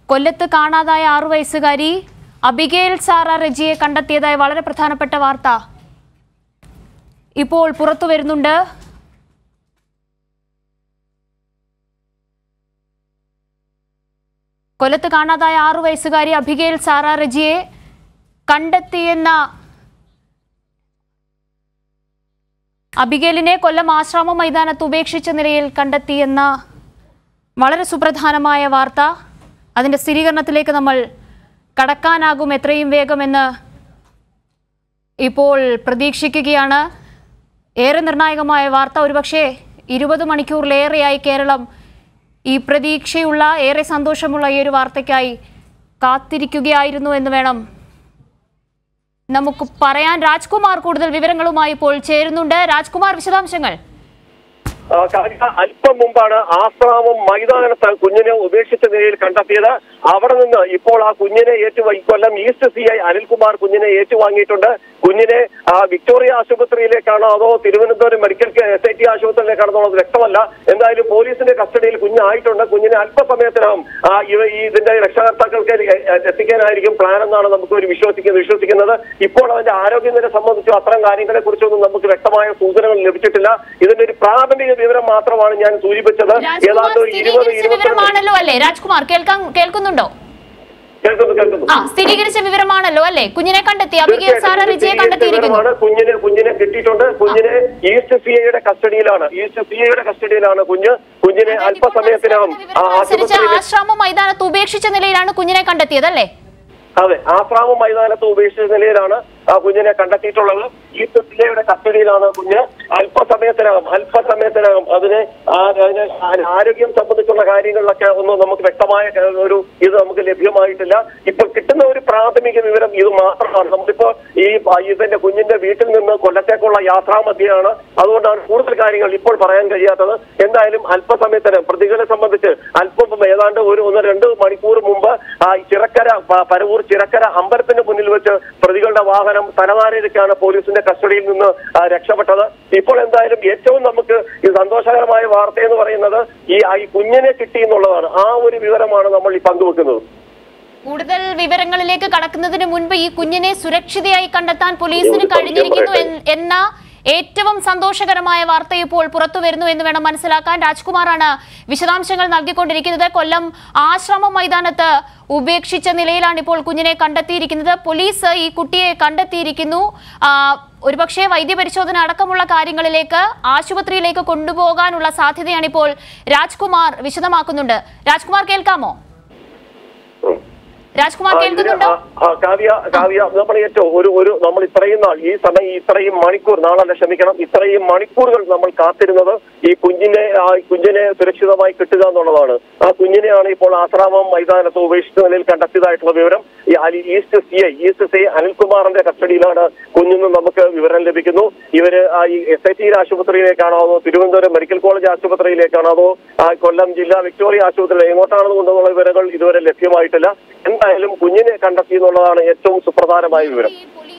കൊല്ലത്ത് കാണാതായ ആറു വയസ്സുകാരി അബിഗേൽ സാറ റെജിയെ കണ്ടെത്തിയതായി വളരെ പ്രധാനപ്പെട്ട വാർത്ത ഇപ്പോൾ പുറത്തു വരുന്നുണ്ട് കൊല്ലത്ത് കാണാതായ ആറു വയസ്സുകാരി അബിഗേൽ സാറ റെജിയെ കണ്ടെത്തിയെന്ന അബിഗേലിനെ കൊല്ലം ആശ്രാമ മൈതാനത്ത് ഉപേക്ഷിച്ച നിലയിൽ കണ്ടെത്തിയെന്ന വളരെ സുപ്രധാനമായ വാർത്ത അതിൻ്റെ സ്ഥിരീകരണത്തിലേക്ക് നമ്മൾ കടക്കാനാകും എത്രയും വേഗമെന്ന് ഇപ്പോൾ പ്രതീക്ഷിക്കുകയാണ് ഏറെ നിർണായകമായ വാർത്ത ഒരുപക്ഷെ ഇരുപത് മണിക്കൂറിലേറെയായി കേരളം ഈ പ്രതീക്ഷയുള്ള ഏറെ സന്തോഷമുള്ള ഈ ഒരു വാർത്തയ്ക്കായി കാത്തിരിക്കുകയായിരുന്നു എന്ന് വേണം നമുക്ക് പറയാൻ രാജ്കുമാർ കൂടുതൽ വിവരങ്ങളുമായി ഇപ്പോൾ ചേരുന്നുണ്ട് രാജ്കുമാർ വിശദാംശങ്ങൾ ആ, കാര്യം അല്പം മുമ്പാണ് ആശ്രാമം മൈതാനത്ത് കുഞ്ഞിനെ ഉപേക്ഷിച്ച നിലയിൽ കണ്ടെത്തിയത് അവിടെ നിന്ന് ഇപ്പോൾ ആ കുഞ്ഞിനെ ഏറ്റുവാങ്ങി Kollam east C I Anilkumar കുഞ്ഞിനെ ഏറ്റുവാങ്ങിയിട്ടുണ്ട് കുഞ്ഞിനെ ആ, വിക്ടോറിയ ആശുപത്രിയിലേക്കാണോ അതോ Thiruvananthapuram medical S I T ആശുപത്രിയിലേക്കാണോ എന്നുള്ളത് വ്യക്തമല്ല എന്തായാലും പോലീസിന്റെ കസ്റ്റഡിയിൽ കുഞ്ഞായിട്ടുണ്ട് കുഞ്ഞിനെ അല്പസമയത്തിനകം ആ, ഇവ ഈ ഇതിന്റെ രക്ഷകർത്താക്കൾക്ക് എ- എ- എത്തിക്കാനായിരിക്കും പ്ലാൻ എന്നാണ് നമുക്ക് ഒരു വിശ്വസിക്കുന്നത് വിശ്വസിക്കുന്നത് ഇപ്പോൾ അവന്റെ ആരോഗ്യനില സംബന്ധിച്ചും അത്തരം കാര്യങ്ങളെ കുറിച്ചൊന്നും നമുക്ക് വ്യക്തമായ സൂചനകൾ ലഭിച്ചിട്ടില്ല ഇതിന്റെ ഒരു പ്രാഥമിക വിവരം മാത്രമാണ് ഞാൻ സൂചിപ്പിച്ചത് രാജ്കുമാർ ഏതാണ്ട് ഒരു ഇരുപത് സ്ഥിരീകരിച്ച ഇരുപത്തിരണ്ട് വിവരമാണല്ലോ അല്ലേ രാജ്കുമാർ കേൾക്കാൻ കേൾക്കുന്നുണ്ടോ കേൾക്കുന്നു കേൾക്കുന്നു ആ സ്ഥിരീകരിച്ച വിവരമാണല്ലോ അല്ലേ കുഞ്ഞിനെ കണ്ടെത്തി അബിഗേൽ സാറ തീർച്ചയായിട്ടും റിജിയെ ഇത് കണ്ടെത്തിയിരിക്കുന്നു വിവരമാണ്. കുഞ്ഞിനെ കുഞ്ഞിനെ കിട്ടിയിട്ടുണ്ട് കുഞ്ഞിനെ ഈസ്റ്റ് സി ഐയുടെ കസ്റ്റഡിയിലാണ് ഈസ്റ്റ് സി ഐയുടെ കസ്റ്റഡിയിലാണ് കുഞ്ഞ് കുഞ്ഞിനെ അല്പസമയത്തിനകം ആ അനുസരിച്ച് ആശുപത്രിയിൽ ആശ്രാമ മൈതാനത്ത് ഉപേക്ഷിച്ച നിലയിലാണ് കുഞ്ഞിനെ കണ്ടെത്തിയത് അല്ലേ അതെ ആശ്രാമ മൈതാനത്ത് ഉപേക്ഷിച്ച നിലയിലാണ് ആ കുഞ്ഞിനെ കണ്ടെത്തിയിട്ടുള്ളത് ഈ ജില്ലയുടെ കസ്റ്റഡിയിലാണ് കുഞ്ഞ് അല്പസമയത്തിനകം അല്പസമയത്തിനകം അതിന് ആ- അതിന് ആ- ആരോഗ്യം സംബന്ധിച്ചുള്ള കാര്യങ്ങളിലൊക്കെ ഒന്നും നമുക്ക് വ്യക്തമായ ക- ഒരു ഇത് നമുക്ക് ലഭ്യമായിട്ടില്ല ഇപ്പൊ കിട്ടുന്ന ഒരു പ്രാഥമിക വിവരം ഇത് മാത്രമാണ് നമുക്കിപ്പോ ഈ പ- ഇതിന്റെ കുഞ്ഞിന്റെ വീട്ടിൽ നിന്ന് കൊല്ലത്തേക്കുള്ള യാത്രാമധ്യയാണ് അതുകൊണ്ടാണ് കൂടുതൽ കാര്യങ്ങൾ ഇപ്പോൾ പറയാൻ കഴിയാത്തത് എന്തായാലും അല്പസമയത്തിനകം പ്രതികളെ സംബന്ധിച്ച് അല്പം ഏതാണ്ട് ഒരു ഒന്ന് രണ്ട് മണിക്കൂർ മുമ്പ് ആ ചിറക്കര പ- പരവൂർ ചിറക്കര അമ്പലത്തിന്റെ മുന്നിൽ വെച്ച് പ്രതികളുടെ വാഹനം തലനാരിലേക്കാണ് പോലീസിന്റെ കസ്റ്റഡിയിൽ നിന്ന് ആ, രക്ഷപ്പെട്ടത് ഇപ്പോൾ എന്തായാലും ഏറ്റവും നമുക്ക് ഈ സന്തോഷകരമായ വാർത്ത എന്ന് പറയുന്നത് ഈ ആ, ഈ കുഞ്ഞിനെ കിട്ടി എന്നുള്ളതാണ് ആ ഒരു വിവരമാണ് നമ്മൾ ഈ പങ്കുവെക്കുന്നത് കൂടുതൽ വിവരങ്ങളിലേക്ക് കടക്കുന്നതിന് മുൻപ് ഈ കുഞ്ഞിനെ സുരക്ഷിതയായി കണ്ടെത്താൻ പോലീസിന് കഴിഞ്ഞിരിക്കുന്നു എൻ- എന്ന ഏറ്റവും സന്തോഷകരമായ വാർത്ത ഇപ്പോൾ പുറത്തു വരുന്നു എന്ന് വേണം മനസ്സിലാക്കാൻ രാജ്കുമാറാണ് വിശദാംശങ്ങൾ നൽകിക്കൊണ്ടിരിക്കുന്നത് കൊല്ലം ആശ്രമ മൈതാനത്ത് ഉപേക്ഷിച്ച നിലയിലാണ് ഇപ്പോൾ കുഞ്ഞിനെ കണ്ടെത്തിയിരിക്കുന്നത് പോലീസ് ഈ കുട്ടിയെ കണ്ടെത്തിയിരിക്കുന്നു ആ, ഒരുപക്ഷെ വൈദ്യപരിശോധന അടക്കമുള്ള കാര്യങ്ങളിലേക്ക് ആശുപത്രിയിലേക്ക് കൊണ്ടുപോകാനുള്ള സാധ്യതയാണ് ഇപ്പോൾ രാജ്കുമാർ വിശദമാക്കുന്നുണ്ട് രാജ്കുമാർ കേൾക്കാമോ രാജ്കുമാർ ആ, ഇതിന് കേൾക്കുന്നുണ്ടോ ആ, ആ, കാവ്യ കാവ്യ നമ്മൾ ഏറ്റവും ഒരു ഒരു നമ്മൾ ഇത്രയും നാൾ ഈ സമയം ഇത്രയും മണിക്കൂർ നാളല്ല ക്ഷമിക്കണം ഇത്രയും മണിക്കൂറുകൾ നമ്മൾ കാത്തിരുന്നത് ഈ കുഞ്ഞിനെ ആ കുഞ്ഞിനെ സുരക്ഷിതമായി കിട്ടുക എന്നുള്ളതാണ് ആ കുഞ്ഞിനെയാണ് ഇപ്പോൾ ആശ്രാമം മൈതാനത്ത് ഉപേക്ഷിച്ച നിലയിൽ കണ്ടെത്തിയതായിട്ടുള്ള വിവരം ഈ അലി east C I east C I അനിൽകുമാറിന്റെ കസ്റ്റഡിയിലാണ് കുഞ്ഞിന്ന് നമുക്ക് വിവരം ലഭിക്കുന്നു ഇവര് ആ ഈ എസ് ഐ ടി ആശുപത്രിയിലേക്കാണോ അതോ തിരുവനന്തപുരം മെഡിക്കൽ കോളേജ് ആശുപത്രിയിലേക്കാണോ അതോ ആ കൊല്ലം ജില്ലാ വിക്ടോറിയ ആശുപത്രിയിൽ എങ്ങോട്ടാണെന്ന് കൊണ്ടുള്ള വിവരങ്ങൾ ഇതുവരെ ലഭ്യമായിട്ടില്ല എന്തായാലും കുഞ്ഞിനെ കണ്ടെത്തി എന്നുള്ളതാണ് ഏറ്റവും സുപ്രധാനമായ വിവരം